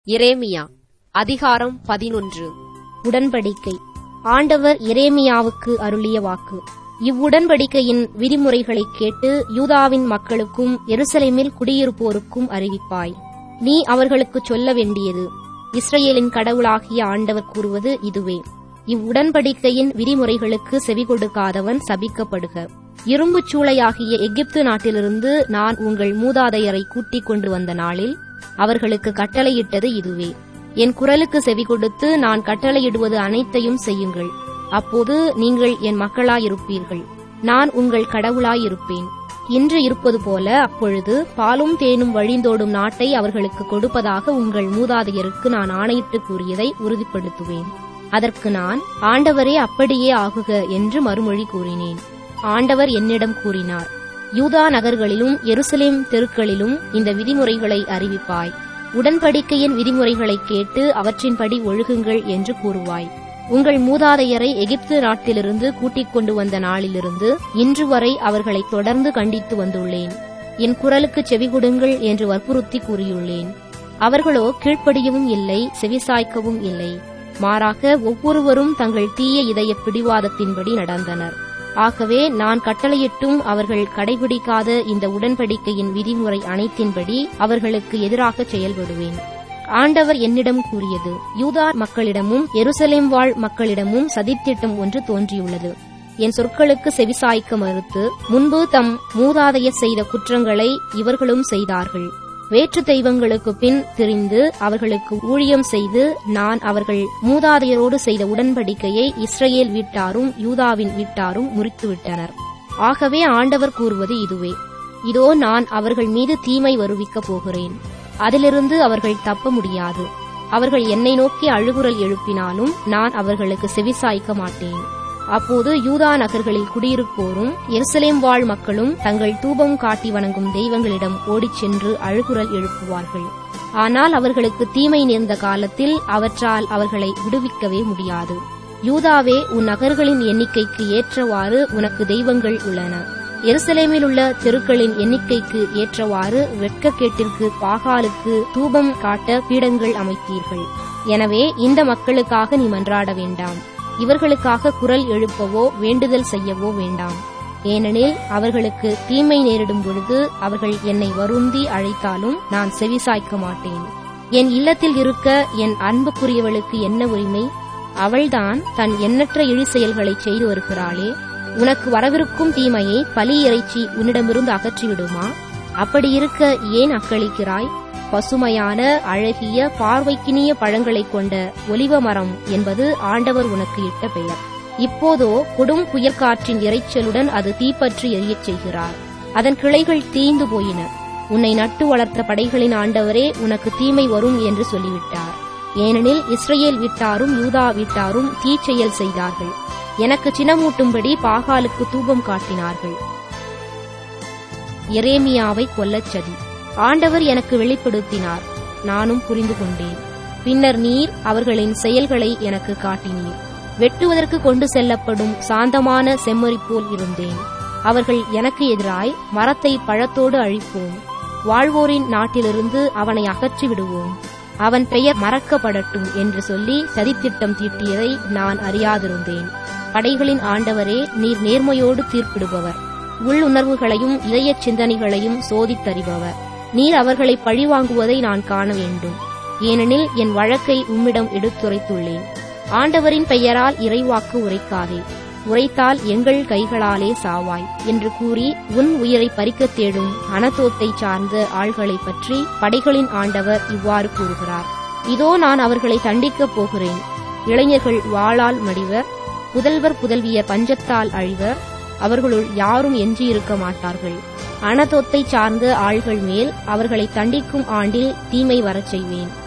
எரேமியா அதிகாரம் பதினொன்று உடன்படிக்கை ஆண்டவர் எரேமியாவுக்கு அருளிய வாக்கு இவ்வுடன்படிக்கையின் விதிமுறைகளைக் கேட்டு யூதாவின் மக்களுக்கும் எருசலேமில் குடியிருப்போருக்கும் அறிவிப்பாய் நீ அவர்களுக்குச் சொல்ல வேண்டியது இஸ்ரவேலின் கடவுளாகிய ஆண்டவர் கூறுவது இதுவே இவ்வுடன்படிக்கையின் விதிமுறைகளுக்கு செவிகொடுக்காதவன் சபிக்கப்படுக இரும்புச் சூளையாகிய எகிப்து நாட்டிலிருந்து நான் உங்கள் மூதாதையரை கூட்டிக் கொண்டு வந்த நாளில் அவர்களுக்கு கட்டளையிட்டது இதுவே என் குரலுக்கு செவி கொடுத்து நான் கட்டளையிடுவது அனைத்தையும் செய்யுங்கள் அப்போது நீங்கள் என் மக்களாயிருப்பீர்கள் நான் உங்கள் கடவுளாயிருப்பேன் இன்று இருப்பது போல அப்பொழுது பாலும் தேனும் வழிந்தோடும் நாட்டை அவர்களுக்கு கொடுப்பதாக உங்கள் மூதாதையருக்கு நான் ஆணையிட்டு கூறியதை உறுதிப்படுத்துவேன் அதற்கு நான் ஆண்டவரே அப்படியே ஆகுக என்று மறுமொழி கூறினேன் ஆண்டவர் என்னிடம் கூறினார் யூதா நகர்களிலும் எருசலேம் தெருக்களிலும் இந்த விதிமுறைகளை அறிவிப்பாய் உடன்படிக்கையின் விதிமுறைகளைக் கேட்டு அவற்றின்படி ஒழுகுங்கள் என்று கூறுவாய் உங்கள் மூதாதையரை எகிப்து நாட்டிலிருந்து கூட்டிக் கொண்டு வந்த நாளிலிருந்து இன்று வரை அவர்களை தொடர்ந்து கண்டித்து வந்துள்ளேன் என் குரலுக்கு செவிகொடுங்கள் என்று வற்புறுத்தி கூறியுள்ளேன் அவர்களோ கீழ்ப்படியவும் இல்லை செவிசாய்க்கவும் இல்லை மாறாக ஒவ்வொருவரும் தங்கள் தீய இதய பிடிவாதத்தின்படி நடந்தனர் ஆகவே நான் கட்டளையிட்டும் அவர்கள் கடைபிடிக்காத இந்த உடன்படிக்கையின் விதிமுறை அனைத்தின்படி அவர்களுக்கு எதிராக செயல்படுவேன் ஆண்டவர் என்னிடம் கூறியது யூதா மக்களிடமும் எருசலேம் வாழ் மக்களிடமும் சதித்திட்டம் ஒன்று தோன்றியுள்ளது என் சொற்களுக்கு செவிசாய்க்க மறுத்து முன்பு தம் மூதாதையர் செய்த குற்றங்களை இவர்களும் செய்தார்கள் வேற்று தெய்வங்களுக்கு பின் திரிந்து அவர்களுக்கு ஊழியம் செய்து நான் அவர்கள் மூதாதையரோடு செய்த உடன்படிக்கையை இஸ்ரேல் வீட்டாரும் யூதாவின் வீட்டாரும் முறித்துவிட்டனர் ஆகவே ஆண்டவர் கூறுவது இதுவே இதோ நான் அவர்கள் மீது தீமை வருவிக்கப் போகிறேன் அதிலிருந்து அவர்கள் தப்ப முடியாது அவர்கள் என்னை நோக்கி அழுகுரல் எழுப்பினாலும் நான் அவர்களுக்கு செவிசாய்க்க மாட்டேன் அப்போது யூதா நகர்களில் குடியிருப்போரும் எருசலேம் வாழ் மக்களும் தங்கள் தூபம் காட்டி வணங்கும் தெய்வங்களிடம் ஓடிச் சென்று அழுகுரல் எழுப்புவார்கள் ஆனால் அவர்களுக்கு தீமை நேர்ந்த காலத்தில் அவற்றால் அவர்களை விடுவிக்கவே முடியாது யூதாவே உன் நகர்களின் எண்ணிக்கைக்கு ஏற்றவாறு உனக்கு தெய்வங்கள் உள்ளன எருசலேமில் உள்ள தெருக்களின் எண்ணிக்கைக்கு ஏற்றவாறு வெட்கக்கேட்டிற்கு பாகாலுக்கு தூபம் காட்ட பீடங்கள் அமைத்தீர்கள் எனவே இந்த மக்களுக்காக நீ மன்றாட வேண்டாம் இவர்களுக்காக குரல் எழுப்பவோ வேண்டுதல் செய்யவோ வேண்டாம் ஏனெனில் அவர்களுக்கு தீமை நேரிடும் பொழுது அவர்கள் என்னை வருந்தி அழைத்தாலும் நான் செவிசாய்க்க மாட்டேன் என் இல்லத்தில் இருக்க என் அன்புக்குரியவளுக்கு என்ன உரிமை அவள்தான் தன் எண்ணற்ற இழி செயல்களை செய்து வருகிறாளே உனக்கு வரவிருக்கும் தீமையை பலி இறைச்சி உன்னிடமிருந்து அகற்றிவிடுமா அப்படி இருக்க ஏன் அக்களிக்கிறாய் பசுமையான அழகிய பார்வைக்கினிய பழங்களைக் கொண்ட ஒலிவ மரம் என்பது ஆண்டவர் உனக்கு இட்ட பெயர் இப்போதோ கொடும் புயற்காற்றின் இறைச்சலுடன் அது தீப்பற்றி எரியச் செய்கிறார் அதன் கிளைகள் தீந்து போயின உன்னை நட்டு வளர்த்த படைகளின் ஆண்டவரே உனக்கு தீமை வரும் என்று சொல்லிவிட்டார் ஏனெனில் இஸ்ரேல் வீட்டாரும் யூதா வீட்டாரும் தீச்செயல் செய்தார்கள் எனக்கு சினமூட்டும்படி பாகாலுக்கு தூபம் காட்டினார்கள் எரேமியாவை கொல்லச் சதி ஆண்டவர் எனக்கு வெளிப்படுத்தினார் நானும் புரிந்து கொண்டேன் பின்னர் நீர் அவர்களின் செயல்களை எனக்கு காட்டினீர் வெட்டுவதற்கு கொண்டு செல்லப்படும் சாந்தமான செம்மறி போல் இருந்தேன் அவர்கள் எனக்கு எதிராய் மரத்தை பழத்தோடு அழிப்போம் வாழ்வோரின் நாட்டிலிருந்து அவனை அகற்றி விடுவோம் அவன் பெயர் மறக்கப்படட்டும் என்று சொல்லி சதித்திட்டம் தீட்டியதை நான் அறியாதிருந்தேன் படைகளின் ஆண்டவரே நீர் நேர்மையோடு தீர்ப்பிடுபவர் உள்ளுணர்வுகளையும் இதய சிந்தனைகளையும் சோதித்தறிபவர் நீர் அவர்களை பழிவாங்குவதை நான் காண வேண்டும் ஏனெனில் என் வழக்கை உம்மிடம் எடுத்துரைத்துள்ளேன் ஆண்டவரின் பெயரால் இறைவாக்கு உரைக்காதே உரைத்தால் எங்கள் கைகளாலே சாவாய் என்று கூறி உன் உயிரை பறிக்கத் தேடும் அனதோத்தை சார்ந்த ஆள்களை பற்றி படைகளின் ஆண்டவர் இவ்வாறு கூறுகிறார் இதோ நான் அவர்களை தண்டிக்கப் போகிறேன் இளைஞர்கள் வாளால் மடிவர் புதல்வர் புதல்வியர் பஞ்சத்தால் அழிவர் அவர்களுள் யாரும் எஞ்சியிருக்க மாட்டார்கள் அனதொத்தை சார்ந்த ஆள்கள் மேல் அவர்களை தண்டிக்கும் ஆண்டில் தீமை வரச் செய்வேன்